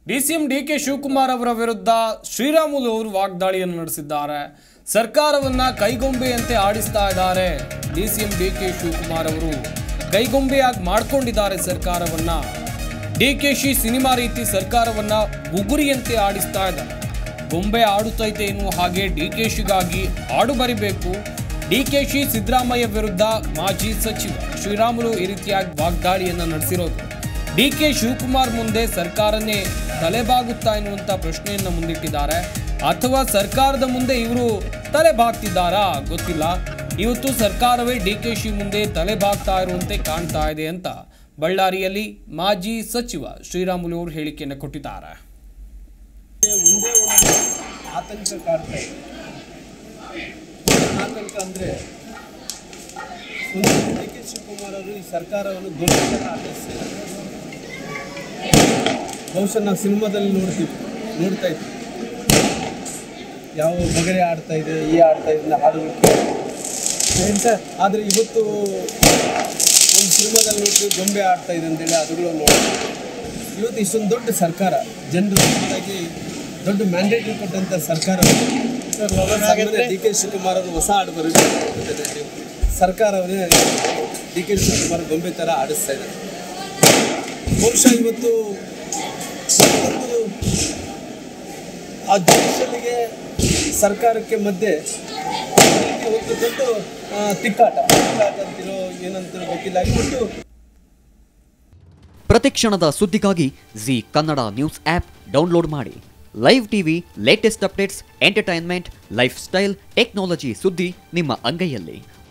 DCM D K Shivakumar ಅವರ ವಿರುದ್ಧ ಶ್ರೀರಾಮುಲು ಅವರು ವಾಗ್ದಾಳಿಯನ್ನು ನಡೆಸಿದ್ದಾರೆ ಸರ್ಕಾರವನ್ನ ಕೈಗೊಂಬೆಯಂತೆ ಆಡಿಸ್ತಾ ಇದ್ದಾರೆ ಡಿಸಿಎಂ ಡಿ ಕೆ ಶಿವಕುಮಾರ್ ಅವರು ಕೈಗೊಂಬೆಯಾಗಿ ಮಾಡ್ಕೊಂಡಿದ್ದಾರೆ ಸರ್ಕಾರವನ್ನ ಡಿ ಕೆ ಶಿ ಸಿನಿಮಾ ರೀತಿ ಸರ್ಕಾರವನ್ನ ಉಗುರಿಯಂತೆ ಆಡಿಸ್ತಾ ಇದ್ದಾರೆ ಗೊಂಬೆ ಆಡುತ್ತೈತೆ ಎನ್ನುವ ಹಾಗೆ ಡಿ ಕೆ ಶಿಗಾಗಿ ಹಾಡು ಬರಿಬೇಕು ಡಿ ಕೆ ಶಿ ಸಿದ್ದರಾಮಯ್ಯ ವಿರುದ್ಧ ಮಾಜಿ ಸಚಿವ ಶ್ರೀರಾಮುಲು ಈ ರೀತಿಯಾಗಿ ವಾಗ್ದಾಳಿಯನ್ನು ನಡೆಸಿರೋದು ಡಿ ಕೆ ಶಿವಕುಮಾರ್ ಮುಂದೆ ಸರ್ಕಾರನೇ ತಲೆಬಾಗುತ್ತಾ ಎನ್ನುವಂತ ಪ್ರಶ್ನೆಯನ್ನ ಮುಂದಿಟ್ಟಿದ್ದಾರೆ ಅಥವಾ ಸರ್ಕಾರದ ಮುಂದೆ ಇವರು ತಲೆಬಾಗ್ತಿದ್ದಾರಾ ಗೊತ್ತಿಲ್ಲ ಇವತ್ತು ಸರ್ಕಾರವೇ ಡಿ ಕೆ ಶಿ ಮುಂದೆ ತಲೆಬಾಗ್ತಾ ಇರುವಂತೆ ಕಾಣ್ತಾ ಇದೆ ಅಂತ ಬಳ್ಳಾರಿಯಲ್ಲಿ ಮಾಜಿ ಸಚಿವ ಶ್ರೀರಾಮುಲು ಅವರು ಹೇಳಿಕೆಯನ್ನು ಕೊಟ್ಟಿದ್ದಾರೆ ಒಂದೇ ಒಂದು ಆತಂಕ ಕಾಡ್ತಾ ಇದೆ ಆತಂಕ ಅಂದರೆ ಒಂದು ಡಿ ಕೆ ಶಿವಕುಮಾರ್ ಅವರು ಈ ಸರ್ಕಾರವನ್ನು ದೊಡ್ಡ ಆಚರಿಸ್ತಾರೆ ಬಹುಶಃ ನಾವು ಸಿನಿಮಾದಲ್ಲಿ ನೋಡ್ತೀವಿ ನೋಡ್ತಾ ಇದ್ವಿ ಯಾವ ಬಗೆರೆ ಆಡ್ತಾ ಇದೆ ಈ ಆಡ್ತಾ ಇದೆ ಹಾಡುಗಳು ಏನು ಸರ್ ಆದರೆ ಇವತ್ತು ಒಂದು ಸಿನಿಮಾದಲ್ಲಿ ನೋಡ್ತೀವಿ ಗೊಂಬೆ ಆಡ್ತಾ ಇದೆ ಅಂತೇಳಿ ಅದುಗಳು ನೋಡ್ತೀವಿ ಇವತ್ತು ಇಷ್ಟೊಂದು ದೊಡ್ಡ ಸರ್ಕಾರ ಜನರು ಸುಮಾರಾಗಿ ದೊಡ್ಡ ಮ್ಯಾಂಡೇಟ್ ಕೊಟ್ಟಂತ ಸರ್ಕಾರ ಡಿ ಕೆ ಶಿವಕುಮಾರ್ ಅವರು ಹೊಸ ಹಾಡು ಬರಬೇಕು ಸರ್ಕಾರವೇ ಡಿ ಕೆ ಶಿವಕುಮಾರ್ ಗೊಂಬೆ ಥರ ಆಡಿಸ್ತಾ ಇದ್ದಾರೆ ಬಹುಶಃ ಇವತ್ತು ಒಂದು ಆ ಜುಡಿಷಿಯಲ್ಗೆ ಸರ್ಕಾರಕ್ಕೆ ಮಧ್ಯೆ ಒಂದು ದೊಡ್ಡ ಆ, ತಿಕ್ಕಾಟ ತಿಕ್ಕಾಟ ಅಂತಿರೋ ಏನಂತಿರೋ ಗೊತ್ತಿಲ್ಲ ಒಟ್ಟು ಪ್ರತಿಕ್ಷಣದ ಸುದ್ದಿಗಾಗಿ Zee Kannada news app download ಮಾಡಿ live TV latest updates entertainment lifestyle technology ಸುದ್ದಿ ನಿಮ್ಮ ಅಂಗೈಯಲ್ಲಿ